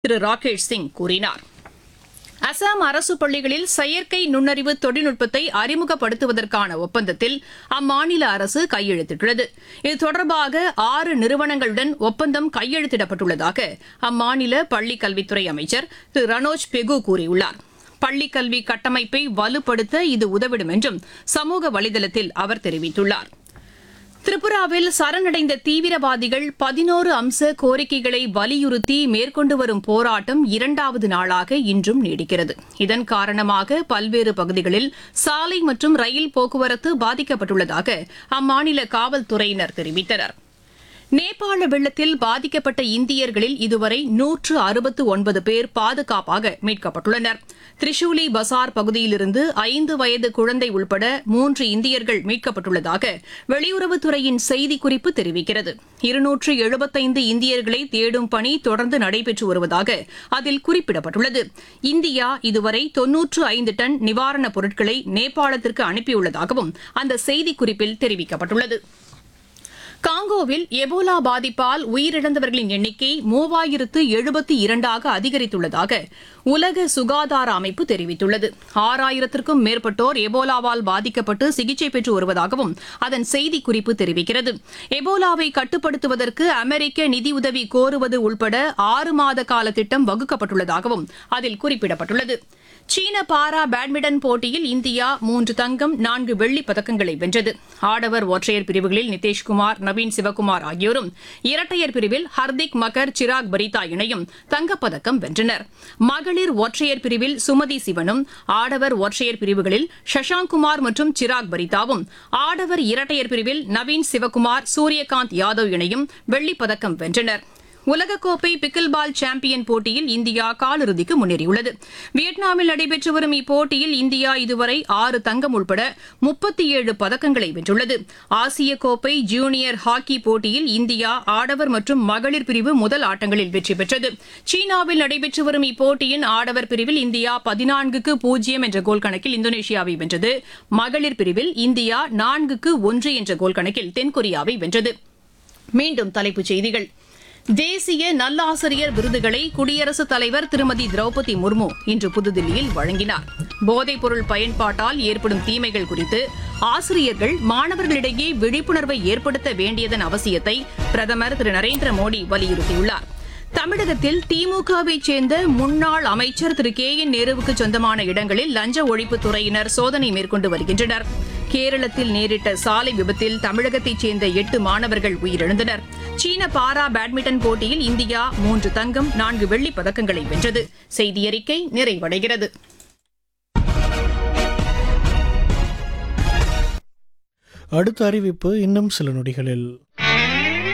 திரு ராகேஷ் சிங் கூறினார் அசாம் அரசு பள்ளிகளில் செயற்கை நுண்ணறிவு தொழில்நுட்பத்தை அறிமுகப்படுத்துவதற்கான ஒப்பந்தத்தில் அம்மாநில அரசு கையெழுத்திட்டுள்ளது இது தொடர்பாக ஆறு நிறுவனங்களுடன் ஒப்பந்தம் கையெழுத்திடப்பட்டுள்ளதாக அம்மாநில பள்ளிக் கல்வித்துறை அமைச்சர் திரு ரனோஜ் பெகு கூறியுள்ளார் பள்ளிக் கல்வி கட்டமைப்பை வலுப்படுத்த இது உதவிடும் என்றும் சமூக வலைதளத்தில் அவர் தெரிவித்துள்ளார் திரிபுராவில் சரணடைந்த தீவிரவாதிகள் பதினோரு அம்ச கோரிக்கைகளை வலியுறுத்தி மேற்கொண்டு வரும் போராட்டம் இரண்டாவது நாளாக இன்றும் நீடிக்கிறது இதன் காரணமாக பல்வேறு பகுதிகளில் சாலை மற்றும் ரயில் போக்குவரத்து பாதிக்கப்பட்டுள்ளதாக அம்மாநில காவல்துறையினர் தெரிவித்தனர் நேபாள வெள்ளத்தில் பாதிக்கப்பட்ட இந்தியர்களில் இதுவரை நூற்று அறுபத்து ஒன்பது பேர் பாதுகாப்பாக மீட்கப்பட்டுள்ளனர் திரிசூலி பசார் பகுதியிலிருந்து ஐந்து வயது குழந்தை உள்பட மூன்று இந்தியர்கள் மீட்கப்பட்டுள்ளதாக வெளியுறவுத்துறையின் செய்திக்குறிப்பு தெரிவிக்கிறது இருநூற்று எழுபத்தைந்து இந்தியர்களை தேடும் பணி தொடர்ந்து நடைபெற்று வருவதாக அதில் குறிப்பிடப்பட்டுள்ளது இந்தியா இதுவரை தொன்னூற்று ஐந்து டன் நிவாரணப் பொருட்களை நேபாளத்திற்கு அனுப்பியுள்ளதாகவும் அந்த செய்திக்குறிப்பில் தெரிவிக்கப்பட்டுள்ளது காங்கோவில் எபோலா பாதிப்பால் உயிரிழந்தவர்களின் எண்ணிக்கை மூவாயிரத்து எழுபத்தி இரண்டாக அதிகரித்துள்ளதாக உலக சுகாதார அமைப்பு தெரிவித்துள்ளது ஆறாயிரத்திற்கும் மேற்பட்டோர் எபோலாவால் பாதிக்கப்பட்டு சிகிச்சை பெற்று வருவதாகவும் அதன் செய்திக்குறிப்பு தெரிவிக்கிறது எபோலாவை கட்டுப்படுத்துவதற்கு அமெரிக்க நிதியுதவி கோருவது உள்பட ஆறு மாத கால திட்டம் வகுக்கப்பட்டுள்ளதாகவும் அதில் குறிப்பிடப்பட்டுள்ளது சீன பாரா பேட்மிண்டன் போட்டியில் இந்தியா மூன்று தங்கம் நான்கு வெள்ளிப் பதக்கங்களை வென்றது ஆடவர் ஒற்றையர் பிரிவுகளில் நிதேஷ்குமார் நவீன் சிவகுமார் ஆகியோரும் இரட்டையர் பிரிவில் ஹர்திக் மகர் சிராக் பரிதா இணையும் தங்கப்பதக்கம் வென்றனர் மகளிர் ஒற்றையர் பிரிவில் சுமதி சிவனும் ஆடவர் ஒற்றையர் பிரிவுகளில் சஷாங்க் குமார் மற்றும் சிராக் பரிதாவும் ஆடவர் இரட்டையர் பிரிவில் நவீன் சிவகுமார் சூரியகாந்த் யாதவ் இணையும் வெள்ளிப் பதக்கம் வென்றனர் உலகக்கோப்பை பிக்கில் பால் சாம்பியன் போட்டியில் இந்தியா காலிறுதிக்கு முன்னேறியுள்ளது வியட்நாமில் நடைபெற்று வரும் இப்போட்டியில் இந்தியா இதுவரை ஆறு தங்கம் உட்பட முப்பத்தி ஏழு பதக்கங்களை வென்றுள்ளது ஆசிய கோப்பை ஜூனியர் ஹாக்கி போட்டியில் இந்தியா ஆடவர் மற்றும் மகளிர் பிரிவு முதல் ஆட்டங்களில் வெற்றி பெற்றது சீனாவில் நடைபெற்று வரும் இப்போட்டியின் ஆடவர் பிரிவில் இந்தியா பதினான்குக்கு பூஜ்ஜியம் என்ற கோல் கணக்கில் இந்தோனேஷியாவை வென்றது மகளிர் பிரிவில் இந்தியா நான்குக்கு ஒன்று என்ற கோல் கணக்கில் தென்கொரியாவை வென்றது மீண்டும் தலைப்புச் செய்திகள் தேசிய நல்லாசிரியர் விருதுகளை குடியரசுத் தலைவர் திருமதி திரௌபதி முர்மு இன்று புதுதில்லியில் வழங்கினார் போதைப் பொருள் பயன்பாட்டால் ஏற்படும் தீமைகள் குறித்து ஆசிரியர்கள் மாணவர்களிடையே விழிப்புணர்வை ஏற்படுத்த வேண்டியதன் அவசியத்தை பிரதமர் திரு நரேந்திர மோடி வலியுறுத்தியுள்ளார் தமிழகத்தில் திமுகவை சேர்ந்த முன்னாள் அமைச்சர் திரு கே என் நேருவுக்கு சொந்தமான இடங்களில் லஞ்ச ஒழிப்புத் துறையினர் சோதனை மேற்கொண்டு வருகின்றனர் கேரளத்தில் நேரிட்ட சாலை விபத்தில் தமிழகத்தைச் சேர்ந்த எட்டு மாணவர்கள் உயிரிழந்தனர் சீன பாரா பேட்மிண்டன் போட்டியில் இந்தியா மூன்று தங்கம் நான்கு வெள்ளிப் பதக்கங்களை வென்றது செய்தியறிக்கை நிறைவடைகிறது அடுத்த அறிவிப்பு இன்னும் சில நொடிகளில்